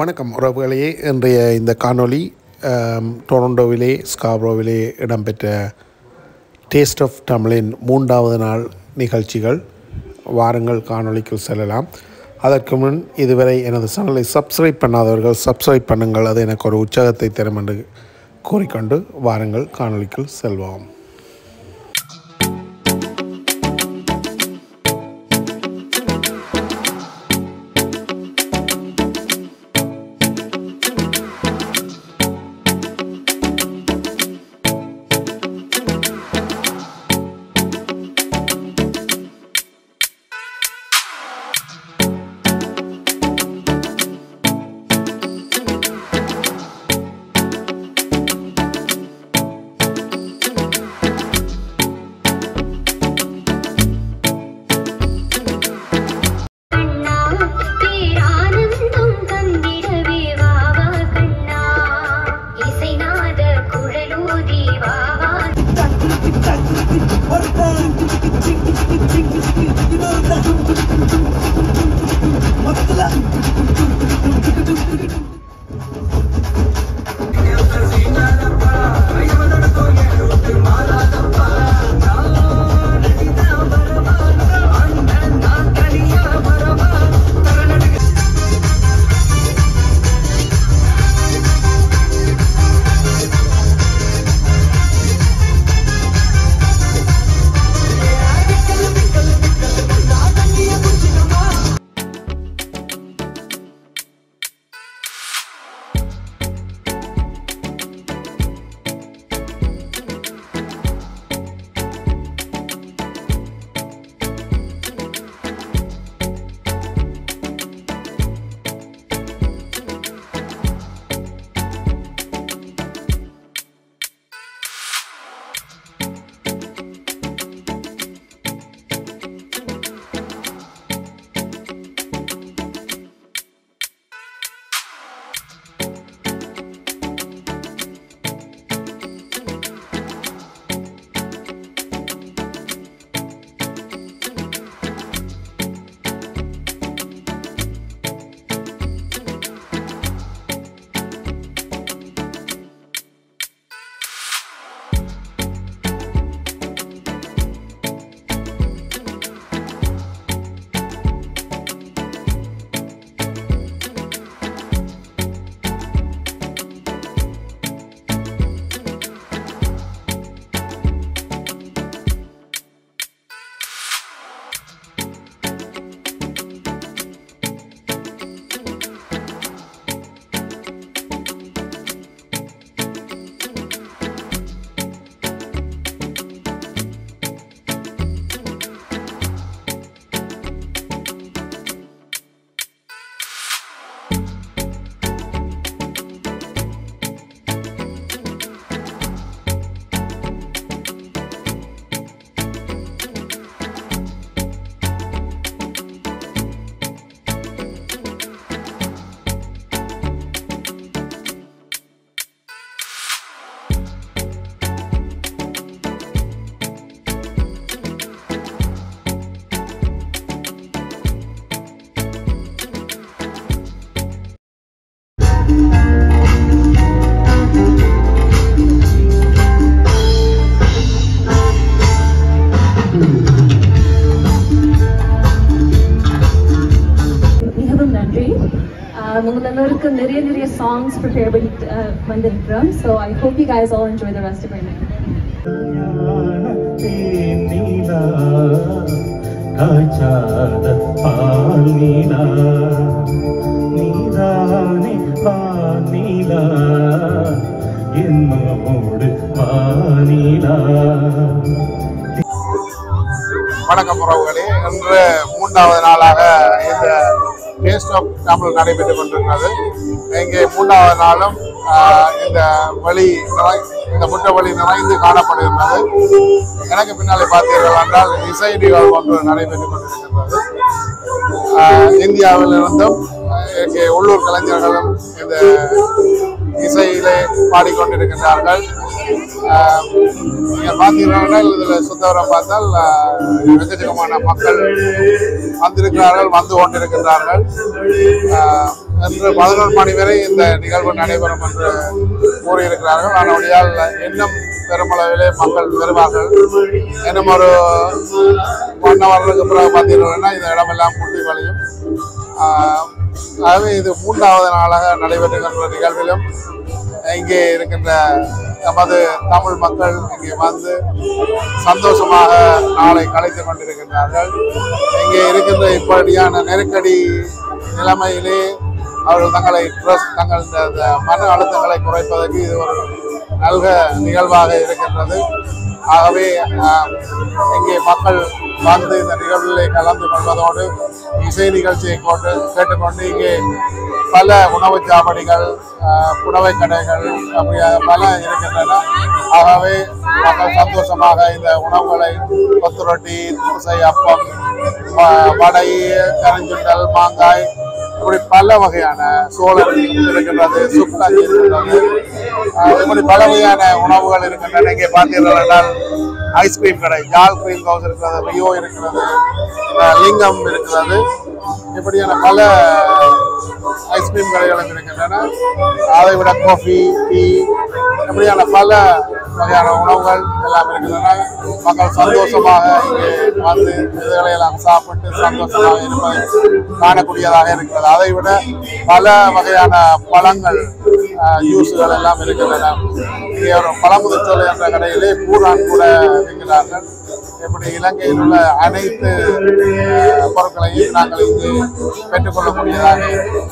வணக்கம் உறவுகளே இன்றைய இந்த காணொளி ஆம், டொரண்டோவிலே ஸ்காப்ரோவிலே இடம்பெற்ற டேஸ்ட் ஆஃப் தமிழின் மூன்றாவது நாள் நிகழ்ச்சிகள் வாருங்கள் காணொளிக்கு செல்லலாம் அதற்கு முன் இதுவரை எனது சேனலை சப்ஸ்கிரைப் பண்ணாதவர்கள் சப்ஸ்கிரைப் பண்ணுங்கள் அது எனக்கு ஒரு உற்சாகத்தை தரும் என்று கூறிக்கொண்டு வாருங்கள் காணொளிக்குள் செல்வோம் கண்ணா பேரானந்தம் தந்திடவே வாவா கண்ணா இசைநாத குழலூதி வாவா மிகவும் நன்றி ஆஹ் உங்கள் எல்லோருக்கும் நிறைய நிறைய சாங்ஸ் ப்ரிப்பேர் பண்ணி ஆஹ் வந்திருக்கிறோம் so I hope you guys all enjoy the rest of your night தேனிலா காய்ச்சாத பால் நீலா நீதானே வானிலா என்னோடு வானிலா வணக்கம் உறவுகளே இன்று மூன்றாவது நாளாக இந்த டேஸ்ட் ஆஃப் தமிழ் நடைபெற்றுக் கொண்டிருக்கிறது இங்கே மூன்றாவது நாளும் ஆஹ், இந்த வழி நிறை- இந்த முற்ற வழி நிறைந்து காணப்படுகின்றது எனக்கு பின்னாலே பார்த்தீர்கள் என்றால் இசை நிகழ்வு ஒன்று நடைபெற்றுக் கொண்டிருக்கின்றது ஆஹ், இந்தியாவிலிருந்தும் ஆஹ், இங்கே உள்ளூர் கலைஞர்களும் இந்த இசையிலே பாடிக்கொண்டிருக்கின்றார்கள் ஆஹ், நீங்கள் பார்த்தீர்கள் இதில் சுத்தவரம் பார்த்தால் ஆஹ், எக்கச்சக்கமான மக்கள் வந்திருக்கிறார்கள் வந்து கொண்டிருக்கின்றார்கள் ஆஹ், இன்று பதினொரு மணி வரை இந்த நிகழ்வு நடைபெறும் என்று கூறியிருக்கிறார்கள் அதனுடையால் இன்னும் பெருமளவிலே மக்கள் வருவார்கள் இன்னும் ஒரு ஒன் ஹவருக்கு பிறகு பார்த்தீங்கன்னா இந்த இடமெல்லாம் குட்டி வழியும் ஆஹ், ஆகவே இது மூன்றாவது நாளாக நடைபெறுகின்ற நிகழ்விலும் இங்கே இருக்கின்ற நமது தமிழ் மக்கள் இங்கே வந்து சந்தோஷமாக நாளை கலைத்துக் கொண்டிருக்கின்றார்கள் இங்கே இருக்கின்ற இப்படியான நெருக்கடி நிலைமையிலே அவர்கள் தங்களை ட்ரெஸ் தங்கள் இந்த- இந்த மன அழுத்தங்களை குறைப்பதற்கு இது ஒரு நல்ல நிகழ்வாக இருக்கின்றது ஆகவே ஆஹ், இங்கே மக்கள் வந்து இந்த நிகழ்விலே கலந்து கொள்வதோடு இசை நிகழ்ச்சியை கொண்டு கேட்டுக்கொண்டு இங்கே பல உணவுச் சாவடிகள் ஆஹ், புடவை கடைகள் அப்படியாக பல இருக்கின்றன ஆகவே மக்கள் சந்தோஷமாக இந்த உணவுகளை கொத்து ரொட்டி தோசை அப்பம் வ- வடை கரிஞ்சுண்டல் மாங்காய் இப்படி பல வகையான சோளம் இருக்கின்றது சுக்காய் இருக்கின்றது ஆஹ், இப்படி பல வகையான உணவுகள் இருக்கின்றன இங்கே பார்த்தீர்கள் என்றால் ஐஸ்கிரீம் கடை ஜால் கிரீம் ஹவுஸ் இருக்கிறது ரியோ இருக்கிறது ஆஹ், லிங்கம் இருக்கிறது இப்படியான பல ஐஸ்கிரீம் கடைகளும் இருக்கின்றன அதை விட காஃபி டீ இப்படியான பல வகையான உணவுகள் எல்லாம் இருக்கின்றன மக்கள் சந்தோஷமாக இங்கே வந்து இதுகளை எல்லாம் சாப்பிட்டு சந்தோஷமாக இருப்பதை காணக்கூடியதாக இருக்கிறது அதை விட பல வகையான பழங்கள் ஜூஸுகள் எல்லாம் இருக்கின்றன இங்கே ஒரு பழமுதிர்ச்சோலை என்ற கடையிலே பூரான் கூட விற்கிறார்கள் இப்படி இலங்கையில் உள்ள அனைத்து அஹ், பொருட்களையும் நாங்கள் இங்கு பெற்றுக்கொள்ளக்கூடியதாக இருக்கிறது.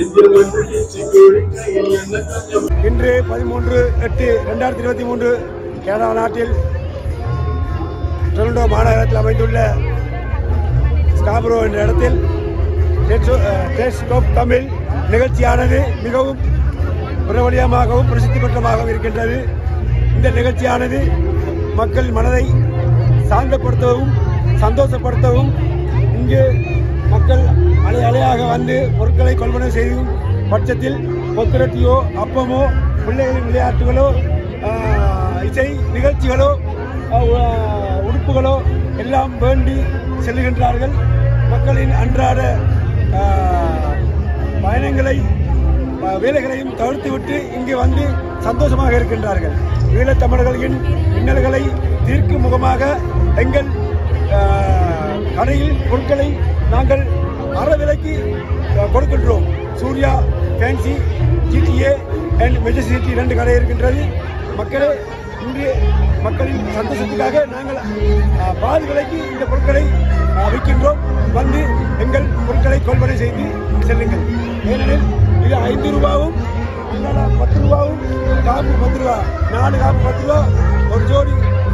இன்று பதிமூன்று எட்டு ரெண்டாயிரத்தி இருபத்தி மூன்று கனடா நாட்டில் டொரண்டோ மாநகரத்தில் அமைந்துள்ள ஸ்காபரோ என்ற இடத்தில் டேஸ்ட் ஆஃப் தமிழ் நிகழ்ச்சியானது மிகவும் பிரபலியமாகவும் பிரசித்தி பெற்றமாகவும் இருக்கின்றது இந்த நிகழ்ச்சியானது மக்கள் மனதை சாந்தப்படுத்தவும் சந்தோஷப்படுத்தவும் இங்கு மக்கள் அலை அலையாக வந்து பொருட்களை கொள்வனை செய்யும் பட்சத்தில் பொத்துரட்டியோ அப்பமோ பிள்ளைகளின் விளையாட்டுகளோ ஆஹ், இசை நிகழ்ச்சிகளோ ஆஹ், உடுப்புகளோ எல்லாம் வேண்டி செல்லுகின்றார்கள் மக்களின் அன்றாட ஆஹ், பயணங்களை ஆஹ், வேலைகளையும் தவிர்த்துவிட்டு இங்கு வந்து சந்தோஷமாக இருக்கின்றார்கள் ஈழத்தமிழர்களின் இன்னல்களை தீர்க்கும் முகமாக எங்கள் ஆஹ், கடையில் பொருட்களை நாங்கள் அற விலைக்கு ஆஹ், கொடுக்கின்றோம் Surya fancy GTA and majesty ரெண்டு கடை இருக்கின்றது மக்களே இன்று மக்களின் சந்தோஷத்துக்காக நாங்கள் ஆஹ், பாதி விலைக்கு இந்த பொருட்களை ஆஹ், விற்கின்றோம் வந்து எங்கள் பொருட்களை கொள்வனை செய்து செல்லுங்கள் ஏனெனில் இது ஐந்து ரூபாவும் அதனால பத்து ரூபாவும் காப்பு பத்து ரூபா நாலு காப்பு பத்து ரூபா ஒரு ஜோடி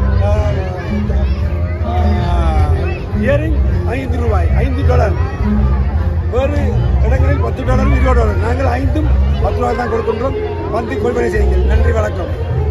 இயரிங் ஐந்து ரூபாய் ஐந்து டாலர் வேறு இடங்களில் பத்து டாலரும் இருபது டாலர் நாங்கள் ஐந்தும் பத்து ரூபாய் தான் கொடுக்கின்றோம் வந்து கொள்வனை செய்யுங்கள் நன்றி வணக்கம்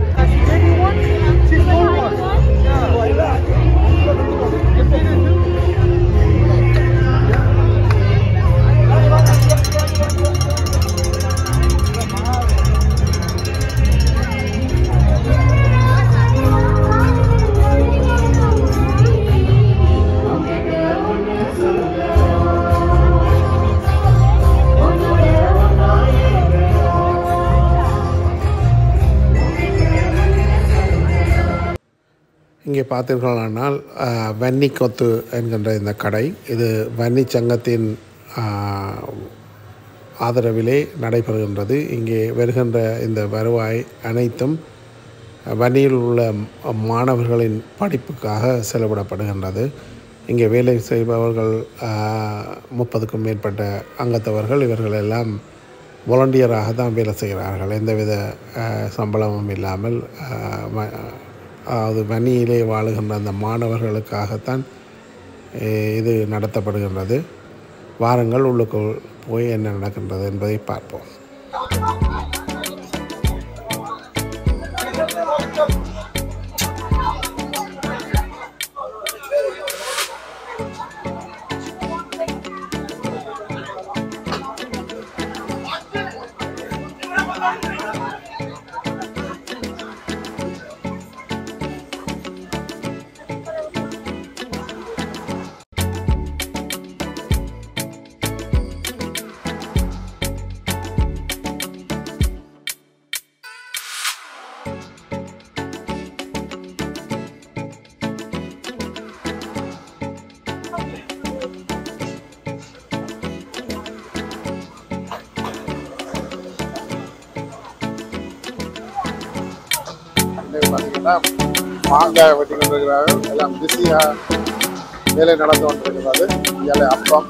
இங்கே பார்த்தீர்களானால் அஹ், வன்னி கொத்து என்கின்ற இந்த கடை இது வன்னி சங்கத்தின் அஹ், ஆதரவிலே நடைபெறுகின்றது இங்கே வருகின்ற இந்த வருவாய் அனைத்தும் வன்னியில் உள்ள ம- மாணவர்களின் படிப்புக்காக செலவிடப்படுகின்றது இங்கே வேலை செய்பவர்கள் முப்பதுக்கும் மேற்பட்ட அங்கத்தவர்கள் இவர்கள் எல்லாம் வாலண்டியராக தான் வேலை செய்கிறார்கள் எந்தவித அஹ், சம்பளமும் இல்லாமல் அஹ், வ- அதாவது வன்னியிலே வாழுகின்ற அந்த மாணவர்களுக்காகத்தான் அஹ், இது நடத்தப்படுகின்றது வாருங்கள் உள்ளுக்குள் போய் என்ன நடக்கின்றது என்பதை பார்ப்போம் பார்த்தீங்கன்னா மாங்காய் வெட்டி கொண்டிருக்கிறார்கள் எல்லாம் பிஸியாக வேலை நடந்து கொண்டிருக்கிறது இலை அப்பம்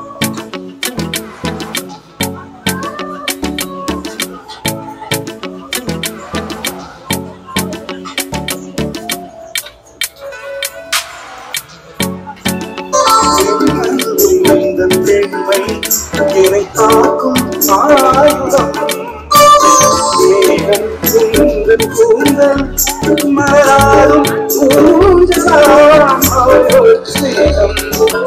இந்த பெண்மை என்னை காக்கும் ஆயுதம் மேகம் குன்றன் கூந்தல் மலராடும் ஊஞ்சலாம் அவள் சேகம்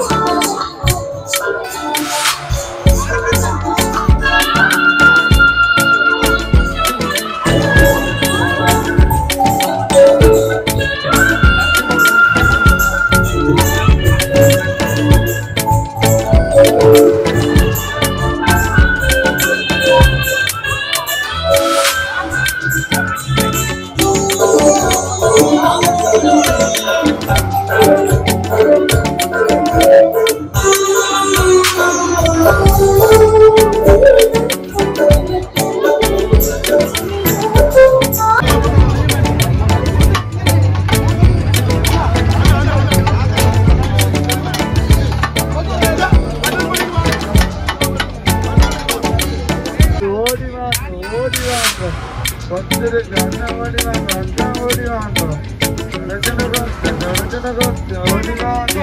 ஓடி வாங்க ஓடி வாங்க வந்துருக்கு அண்ணன் ஓடி வாங்க அண்ணன் ஓடி வாங்க ரஜன கோஸ்து ரஜன கோஸ்து ஓடி வாங்க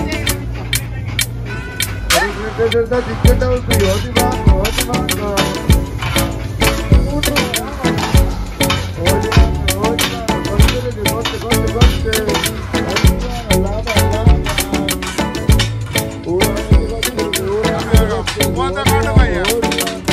ஒரு கிலோமீட்டர் இருந்தா டிக்கெட் அவுத்து ஓடி வாங்க ஓடி வாங்க ஓடி வாங்க ஓடி வாங்க வந்துருக்கு கோஸ்து கோஸ்து கோஸ்து லாபம் லாபம் ஊராங்க கோஸ்து ஊராங்க கோஸ்து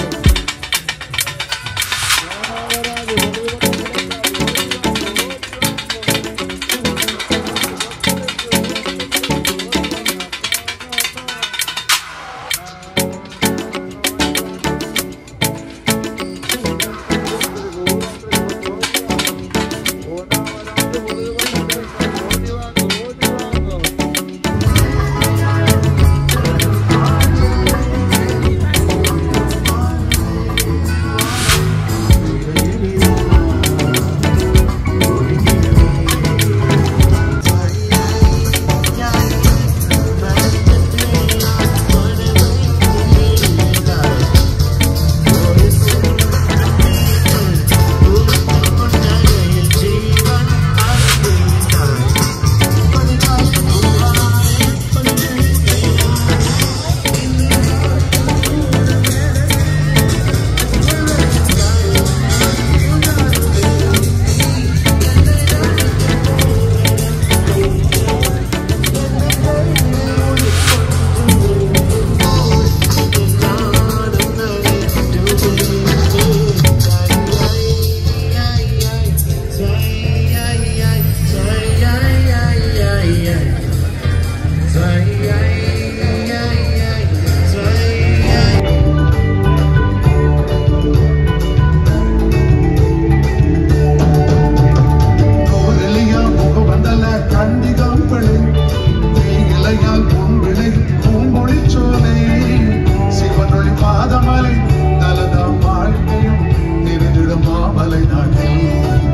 கோரலியால் முகமண்டல கண்டிகாம்பளை இலையால் பொன்விளை பூங்கொழிச்சோலை சிவனொளி பாதமலை நலதாம் வாழ்க்கையும் நிறைந்திடும் மாமலை நாட்டில்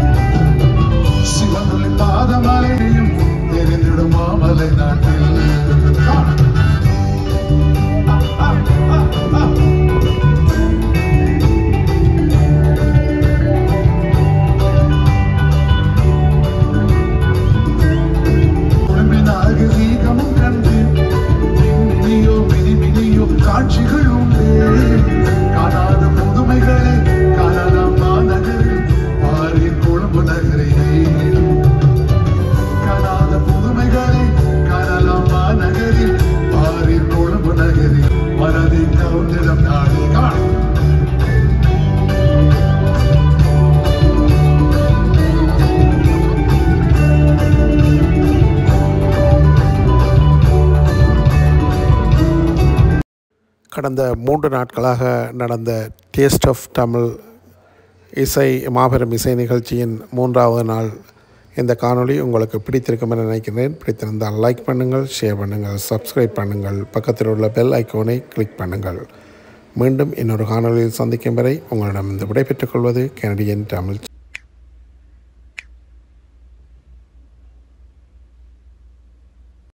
சிவனொளி பாதமலையும் நிறைந்திடும் மாமலை நாட்டில் குழுமினாக வீகமும் கண்டு மினியோ மினி மினியோ காட்சிகள் உண்டு காணாத புதுமைகளை காணலாம் மாநகரில் மாறி கொழும்பு நகரிலே காணாத புதுமைகளை காணலாம் மாநகரில் மாறி கொழும்பு நகரில் மனதை கவுந்திடம் நாடு காண கடந்த மூன்று நாட்களாக நடந்த டேஸ்ட் ஆஃப் தமிழ் இசை மாபெரும் இசை நிகழ்ச்சியின் மூன்றாவது நாள் இந்த காணொளி உங்களுக்கு பிடித்திருக்கும் என நினைக்கிறேன் பிடித்திருந்தால் லைக் பண்ணுங்கள் ஷேர் பண்ணுங்கள் சப்ஸ்கிரைப் பண்ணுங்கள் பக்கத்தில் உள்ள பெல் ஐக்கோனை கிளிக் பண்ணுங்கள் மீண்டும் இன்னொரு காணொளியில் சந்திக்கும் வரை உங்களிடம் இந்த விடைபெற்றுக் கொள்வது கனடியன் தமிழ்